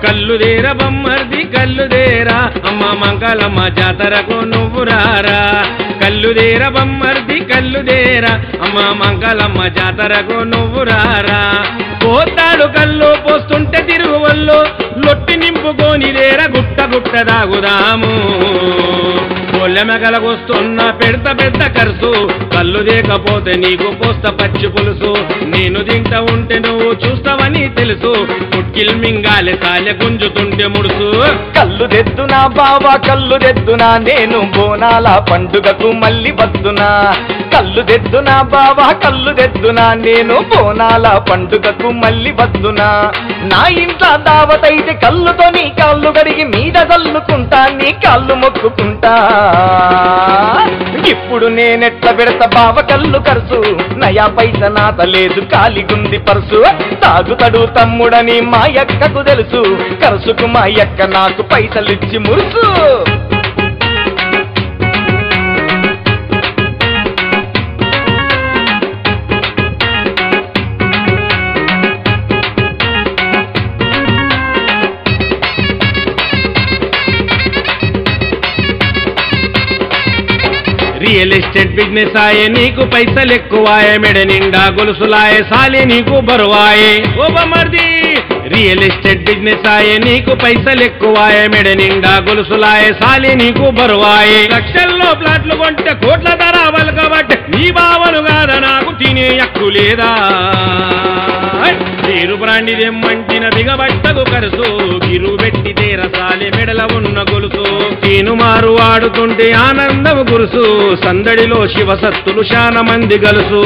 కల్లుదేర బొమ్మర్ది కల్లుదేరా అమ్మ మంగళమ్మ జాతరకు నువ్వు రారా కల్లుదేర బొమ్మర్ది కల్లుదేరా అమ్మ మంగళమ్మ జాతరకు నువ్వు రారా పోతాడు కళ్ళు పోస్తుంటే తిరుగు వల్లు లొట్టి నింపుకొని దేర గుట్ట గుట్ట దాగుదాము కొల్లెమెగలగొస్తున్న పెడత పెద్ద ఖర్చు కళ్ళు దేకపోతే నీకు పోస్త పచ్చి పులుసు నేను తింటా ఉంటే నువ్వు చూస్తావని తెలుసు పుట్కిల్ మింగాలి సాలె గుంజుతుంటే ముడుసు కళ్ళు తెద్దునా బావా కళ్ళు తెద్దునా నేను బోనాల పండుగకు మళ్ళీ వద్దునా కళ్ళు తెద్దునా బావా కళ్ళు తెద్దునా నేను బోనాల పండుగకు మళ్ళీ వద్దునా నా ఇంట్లో దావతైతే కళ్ళుతో నీ కాళ్ళు కడిగి మీద చల్లుకుంటా నీ కాళ్ళు మొక్కుకుంటా ఇప్పుడు నేనెట్ల పెడతా బావ కళ్ళు కరుసు నయా పైస నాత లేదు కాలిగుంది పర్సు తాగుతడు తమ్ముడని మా యక్కకు తెలుసు కరుసుకు మా యక్క నాకు పైసలిచ్చి మురుసు రియల్ ఎస్టేట్ బిజినెస్ ఆయే నీకు పైసలు ఎక్కువాయే మెడ నిండా గొలుసులాయే సాలే నీకు బరువాయే ఓబమర్ది రియల్ ఎస్టేట్ బిజినెస్ ఆయే నీకు పైసలు ఎక్కువాయే మెడ నిండా గొలుసులాయే సాలే నీకు బరువాయే లక్షల్లో ప్లాట్లు కొంటే కోట్ల ధర అవ్వాలి కాబట్టి నీ బావను కాదా నాకు తినే హక్కు లేదా తీరు బ్రాండి దెమ్మంటిన బిగబట్టకు కరుసు గిరు పెట్టి తీరసాలి మెడల ఉన్న గొలుసు తీను మారు ఆడుతుంటే ఆనందము గురుసు సందడిలో శివసత్తులు శాన మంది గలుసు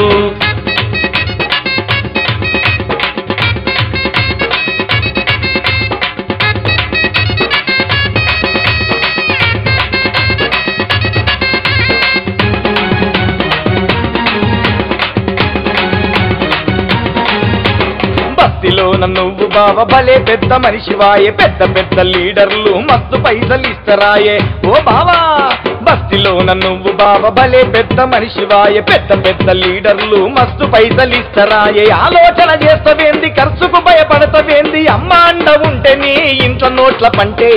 బస్తిలోన నువ్వు బావ భలే పెద్ద మనిషివాయే పెద్ద పెద్ద లీడర్లు మస్తు పైసలు ఇస్తరాయే ఓ బావా బస్తిలోన నువ్వు బావ భలే పెద్ద మనిషివాయే పెద్ద పెద్ద లీడర్లు మస్తు పైసలు ఇస్తరాయే ఆలోచన చేస్తవేంది ఖర్చుకు భయపడతవేంది అమ్మ అండ ఉంటే నీ ఇంట్లో నోట్ల పంటే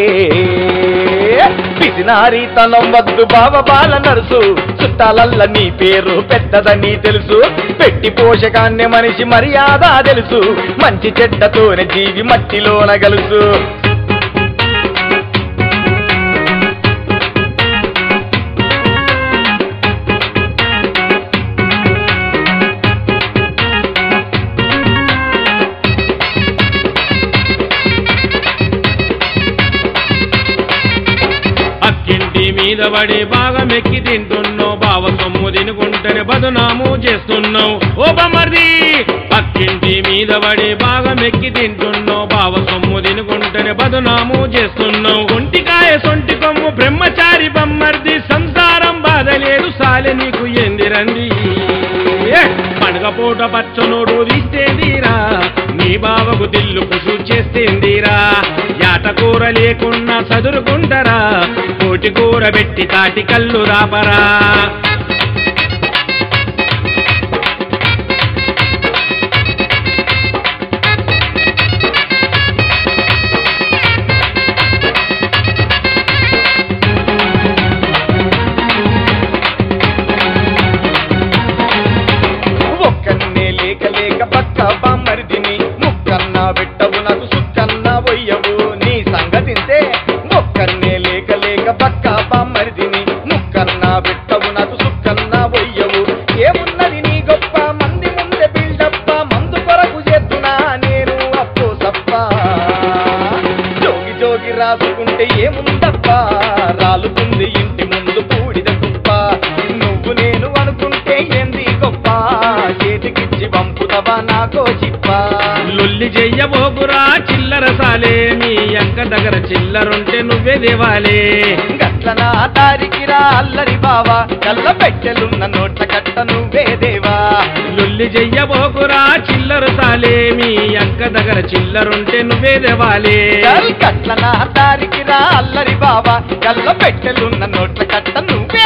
పిసినారితనం వద్దు బావ బాల నరుసు చుట్టాలల్ల నీ పేరు పెద్దదని తెలుసు పెట్టి పోషకాన్ని మనిషి మర్యాద తెలుసు మంచి చెడ్డతోనే జీవి మట్టిలోన గలుసు అక్కింటి మీద పడి బాగా మెక్కి తింటున్నావు బావ సొమ్ము తినుకుంటేనే బదునాము చేస్తున్నావు ఓ బమర్ది అక్కింటి మీద పడి బాగా మెక్కి తింటున్నావు బావ సొమ్ము తినుకుంటేనే బదునాము చేస్తున్నావు ఒంటికాయ సొంటి కొమ్ము బ్రహ్మచారి బమ్మర్ది సంసారం బాధ లేదు సాలె నీకు ఎందిరంది పండుగ పూట పచ్చనోడు తీస్తేందిరా నీ బావకు దిల్లు కుసు చేస్తేందిరా యాట కూర లేకున్నా చదురుకుంటరా కోటి కూర పెట్టి తాటి కళ్ళు రాపరా ఒక్కన్నే లేక లేక పక్క బామ్మరిదిని ముక్కన్నా పెట్టవు నాకు సుక్కన్నా వయ్యవు నీ సంగతింతే ఒక్కన్నే లేక లేక పక్క బామ్మరిదిని ముక్కన్నా పెట్టవు నాకు సుక్కన్నా వయ్యవు ఏమున్నది నీ గొప్ప మంది ముందే బిల్డప్ప మందు కొరకు చేస్తున్నా నేను అప్పు సప్ప జోగి జోగి రాసుకుంటే ఏముందప్ప రాలుతుంది ఇంటి ముందు పూడిద తుప్ప నువ్వు నేను అనుకుంటే ఏంది గొప్ప చేతికిచ్చి పంపుతవా నాకో చిప్ప లొల్లి చెయ్యబోకురా చిల్లర సాలే మీ అక్క దగ్గర చిల్లరుంటే నువ్వే దేవాలే గట్ల నా దారికి రా అల్లరి బావా కళ్ళ పెట్టెలున్న నోట్ల కట్ట నువ్వే దేవా లొల్లి చెయ్యబోకురా చిల్లర సాలే మీ అక్క దగ్గర చిల్లరుంటే నువ్వే దేవాలే కల్ గట్ల నా దారికి రా అల్లరి బావా కళ్ళ పెట్టెలున్న నోట్ల కట్ట నువ్వే